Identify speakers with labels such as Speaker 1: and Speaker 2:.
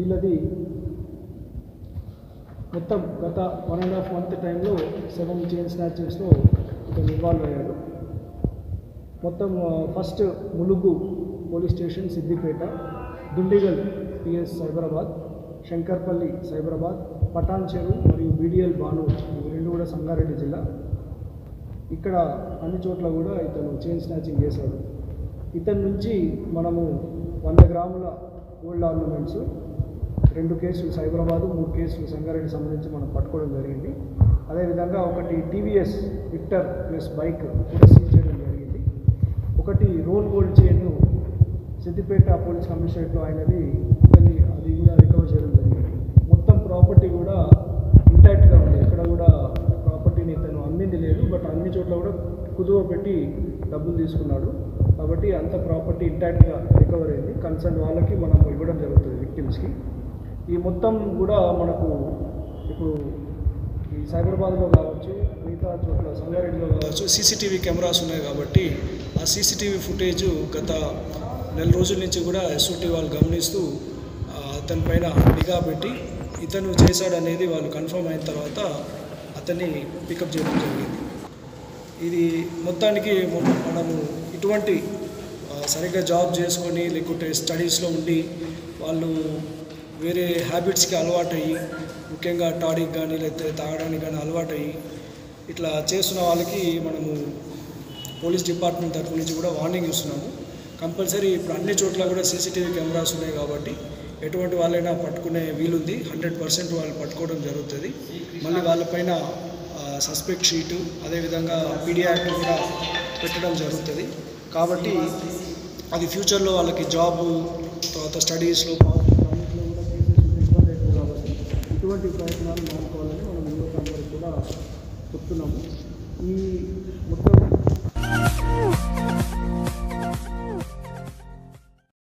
Speaker 1: వీళ్ళది మొత్తం గత వన్ అండ్ హాఫ్ మంత్ టైంలో సెవెన్ చైన్ స్నాచెస్లో ఇతను ఇన్వాల్వ్ అయ్యాడు మొత్తం first Mulugu police station Siddipet Dundigal PS Cyberabad Shankarpalli Cyberabad Patancheru మరియు బీడిఎల్ బాను ఇవి రెండు కూడా సంగారెడ్డి జిల్లా ఇక్కడ అన్ని చోట్ల కూడా ఇతను చైన్ స్నాచింగ్ చేశాడు ఇతని నుంచి మనము వంద గ్రాముల గోల్డ్ ఆర్నమెంట్స్ రెండు కేసులు సైబరాబాదు మూడు కేసులు సంగారెడ్డి సంబంధించి మనం పట్టుకోవడం జరిగింది అదేవిధంగా ఒకటి టీవీఎస్ విక్టర్ ప్లస్ బైక్ కూడా సీజ్ చేయడం జరిగింది ఒకటి roll gold chain Siddipet police కమిషనరేట్లో అయినది దాన్ని అది కూడా రికవర్ చేయడం జరిగింది మొత్తం ప్రాపర్టీ కూడా ఇంటాక్ట్గా ఉంది ఎక్కడ కూడా ప్రాపర్టీని తను అమ్మింది లేదు బట్ అన్ని చోట్ల కూడా కుదువ పెట్టి డబ్బులు తీసుకున్నాడు కాబట్టి అంత ప్రాపర్టీ ఇంటాక్ట్గా రికవర్ అయింది కన్సర్న్ వాళ్ళకి మనం ఇవ్వడం జరుగుతుంది విక్టిమ్స్కి ఈ మొత్తం కూడా మనకు ఇప్పుడు ఈ సైబరాబాద్లో కావచ్చు మిగతా చోట్ల సంగారెడ్డిలో కావచ్చు సీసీటీవీ కెమెరాస్ ఉన్నాయి కాబట్టి ఆ సీసీటీవీ ఫుటేజ్ గత నెల రోజుల నుంచి కూడా ఎస్ఓటీ వాళ్ళు గమనిస్తూ ఆ, అతని పైన నిఘా పెట్టి ఇతను చేశాడనేది వాళ్ళు కన్ఫర్మ్ అయిన తర్వాత అతన్ని పికప్ చేయడం జరిగింది ఇది మొత్తానికి మొ- మనము ఇటువంటి ఆ, సరిగ్గా జాబ్ చేసుకొని లేకుంటే స్టడీస్లో ఉండి వాళ్ళు వేరే హ్యాబిట్స్కి అలవాటయ్యి ముఖ్యంగా టాడిక్ కానీ లేకపోతే తాగడానికి కానీ అలవాటయ్యి ఇట్లా చేస్తున్న వాళ్ళకి మనము పోలీస్ డిపార్ట్మెంట్ తరఫు నుంచి కూడా వార్నింగ్ ఇస్తున్నాము కంపల్సరీ ఇప్పుడు అన్ని చోట్ల కూడా సీసీటీవీ కెమెరాస్ ఉన్నాయి కాబట్టి ఎటువంటి వాళ్ళైనా పట్టుకునే వీలుంది హండ్రెడ్ పర్సెంట్ వాళ్ళు పట్టుకోవడం జరుగుతుంది మళ్ళీ వాళ్ళపైన సస్పెక్ట్ షీటు అదేవిధంగా పీడీ యాక్ట్ కూడా పెట్టడం జరుగుతుంది కాబట్టి అది ఫ్యూచర్లో వాళ్ళకి జాబు తర్వాత స్టడీస్లో అన్నింటిలో కూడా కేసెస్ ఉంటే ఇబ్బంది అవుతుంది కాబట్టి ఇటువంటి ప్రయత్నాలు మానుకోవాలని మనం యువత అందరికీ కూడా చెప్తున్నాము ఈ మొత్తం